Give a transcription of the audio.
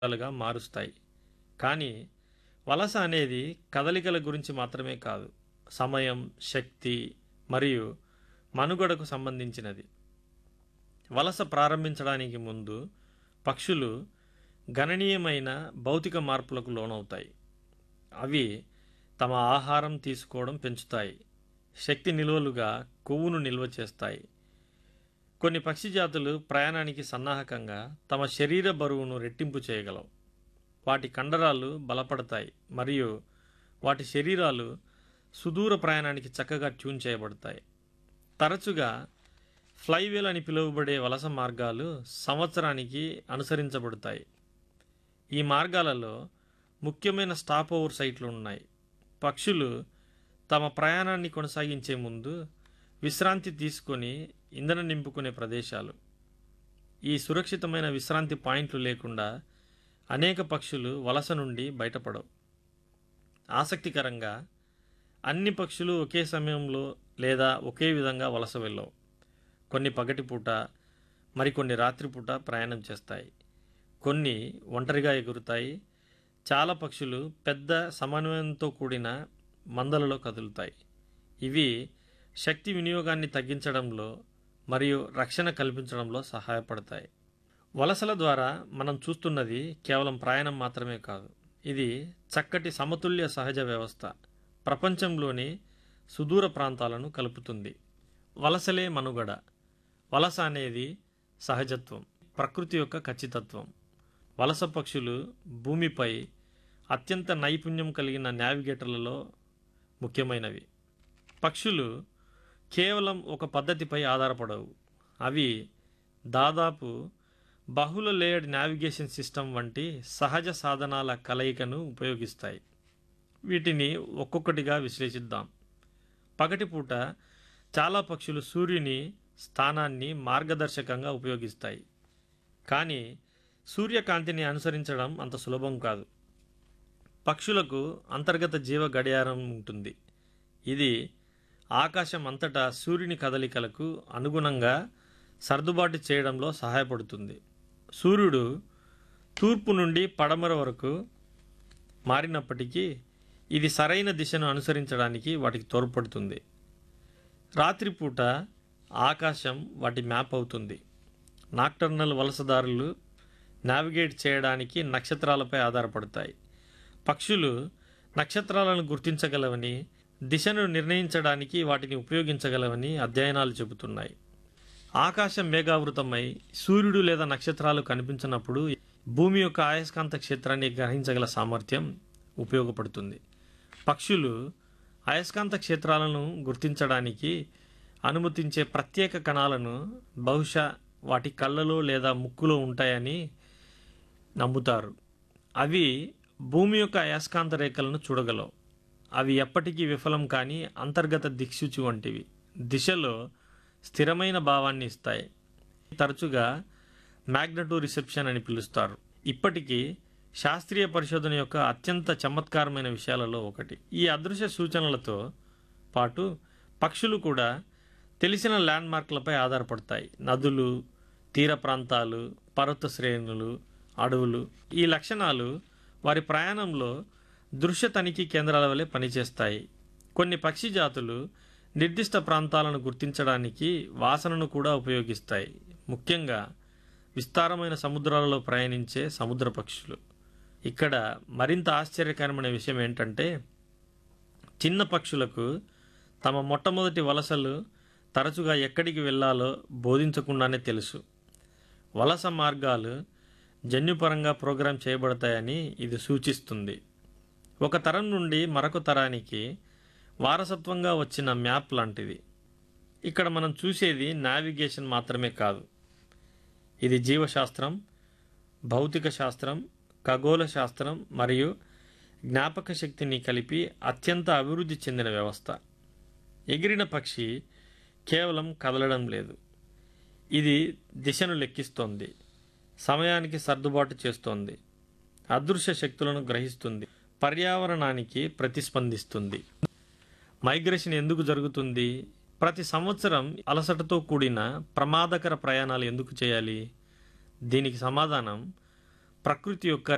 లుగా మారుస్తాయి కానీ వలస అనేది కదలికల గురించి మాత్రమే కాదు సమయం శక్తి మరియు మనుగడకు సంబంధించినది వలస ప్రారంభించడానికి ముందు పక్షులు గణనీయమైన భౌతిక మార్పులకు లోనవుతాయి అవి తమ ఆహారం తీసుకోవడం పెంచుతాయి శక్తి నిల్వలుగా కొవ్వును నిల్వ చేస్తాయి కొన్ని పక్షి జాతులు ప్రయాణానికి సన్నాహకంగా తమ శరీర బరువును రెట్టింపు చేయగలవు వాటి కండరాలు బలపడతాయి మరియు వాటి శరీరాలు సుదూర ప్రయాణానికి చక్కగా ట్యూన్ చేయబడతాయి తరచుగా ఫ్లైవేల్ అని పిలువబడే వలస మార్గాలు సంవత్సరానికి అనుసరించబడతాయి ఈ మార్గాలలో ముఖ్యమైన స్టాప్ ఓవర్ సైట్లు ఉన్నాయి పక్షులు తమ ప్రయాణాన్ని కొనసాగించే ముందు విశ్రాంతి తీసుకొని ఇంధనం నింపుకునే ప్రదేశాలు ఈ సురక్షితమైన విశ్రాంతి పాయింట్లు లేకుండా అనేక పక్షులు వలస నుండి బయటపడవు ఆసక్తికరంగా అన్ని పక్షులు ఒకే సమయంలో లేదా ఒకే విధంగా వలస వెళ్ళవు కొన్ని పగటిపూట మరికొన్ని రాత్రిపూట ప్రయాణం చేస్తాయి కొన్ని ఒంటరిగా ఎగురుతాయి చాలా పక్షులు పెద్ద సమన్వయంతో కూడిన మందలలో కదులుతాయి ఇవి శక్తి వినియోగాన్ని తగ్గించడంలో మరియు రక్షణ కల్పించడంలో సహాయపడతాయి వలసల ద్వారా మనం చూస్తున్నది కేవలం ప్రయాణం మాత్రమే కాదు ఇది చక్కటి సమతుల్య సహజ వ్యవస్థ ప్రపంచంలోని సుదూర ప్రాంతాలను కలుపుతుంది వలసలే మనుగడ వలస అనేది సహజత్వం ప్రకృతి యొక్క ఖచ్చితత్వం వలస పక్షులు భూమిపై అత్యంత నైపుణ్యం కలిగిన నావిగేటర్లలో ముఖ్యమైనవి పక్షులు కేవలం ఒక పద్ధతిపై ఆధారపడవు అవి దాదాపు బహుళ లేయర్డ్ నావిగేషన్ సిస్టమ్ వంటి సహజ సాధనాల కలయికను ఉపయోగిస్తాయి వీటిని ఒక్కొక్కటిగా విశ్లేషిద్దాం పగటిపూట చాలా పక్షులు సూర్యుని స్థానాన్ని మార్గదర్శకంగా ఉపయోగిస్తాయి కానీ సూర్యకాంతిని అనుసరించడం అంత సులభం కాదు పక్షులకు అంతర్గత జీవ గడియారం ఉంటుంది ఇది ఆకాశం అంతటా సూర్యుని కదలికలకు అనుగుణంగా సర్దుబాటు చేయడంలో సహాయపడుతుంది సూర్యుడు తూర్పు నుండి పడమర వరకు మారినప్పటికీ ఇది సరైన దిశను అనుసరించడానికి వాటికి తోడ్పడుతుంది రాత్రిపూట ఆకాశం వాటి మ్యాప్ అవుతుంది నాక్టర్నల్ వలసదారులు నావిగేట్ చేయడానికి నక్షత్రాలపై ఆధారపడతాయి పక్షులు నక్షత్రాలను గుర్తించగలవని దిశను నిర్ణయించడానికి వాటిని ఉపయోగించగలవని అధ్యయనాలు చెబుతున్నాయి ఆకాశం మేఘావృతమై సూర్యుడు లేదా నక్షత్రాలు కనిపించినప్పుడు భూమి యొక్క అయస్కాంత క్షేత్రాన్ని గ్రహించగల సామర్థ్యం ఉపయోగపడుతుంది పక్షులు అయస్కాంత క్షేత్రాలను గుర్తించడానికి అనుమతించే ప్రత్యేక కణాలను బహుశా వాటి కళ్ళలో లేదా ముక్కులో ఉంటాయని నమ్ముతారు అవి భూమి యొక్క అయస్కాంత రేఖలను చూడగలవు అవి ఎప్పటికీ విఫలం కాని అంతర్గత దిక్సూచి వంటివి దిశలో స్థిరమైన భావాన్ని ఇస్తాయి తరచుగా మ్యాగ్నటో రిసెప్షన్ అని పిలుస్తారు ఇప్పటికీ శాస్త్రీయ పరిశోధన యొక్క అత్యంత చమత్కారమైన విషయాలలో ఒకటి ఈ అదృశ్య సూచనలతో పాటు పక్షులు కూడా తెలిసిన ల్యాండ్ మార్క్లపై ఆధారపడతాయి నదులు తీర ప్రాంతాలు పర్వత శ్రేణులు అడవులు ఈ లక్షణాలు వారి ప్రయాణంలో దృశ్య తనిఖీ కేంద్రాల వలె పనిచేస్తాయి కొన్ని పక్షి జాతులు నిర్దిష్ట ప్రాంతాలను గుర్తించడానికి వాసనను కూడా ఉపయోగిస్తాయి ముఖ్యంగా విస్తారమైన సముద్రాలలో ప్రయాణించే సముద్ర పక్షులు ఇక్కడ మరింత ఆశ్చర్యకరమైన విషయం ఏంటంటే చిన్న పక్షులకు తమ మొట్టమొదటి వలసలు తరచుగా ఎక్కడికి వెళ్ళాలో బోధించకుండానే తెలుసు వలస మార్గాలు జన్యుపరంగా ప్రోగ్రాం చేయబడతాయని ఇది సూచిస్తుంది ఒక తరం నుండి మరొక తరానికి వారసత్వంగా వచ్చిన మ్యాప్ లాంటిది ఇక్కడ మనం చూసేది నావిగేషన్ మాత్రమే కాదు ఇది జీవశాస్త్రం భౌతిక శాస్త్రం ఖగోళ శాస్త్రం మరియు జ్ఞాపక శక్తిని కలిపి అత్యంత అభివృద్ధి చెందిన వ్యవస్థ ఎగిరిన పక్షి కేవలం కదలడం లేదు ఇది దిశను లెక్కిస్తోంది సమయానికి సర్దుబాటు చేస్తోంది అదృశ్య శక్తులను గ్రహిస్తుంది పర్యావరణానికి ప్రతిస్పందిస్తుంది మైగ్రేషన్ ఎందుకు జరుగుతుంది ప్రతి సంవత్సరం అలసటతో కూడిన ప్రమాదకర ప్రయాణాలు ఎందుకు చేయాలి దీనికి సమాధానం ప్రకృతి యొక్క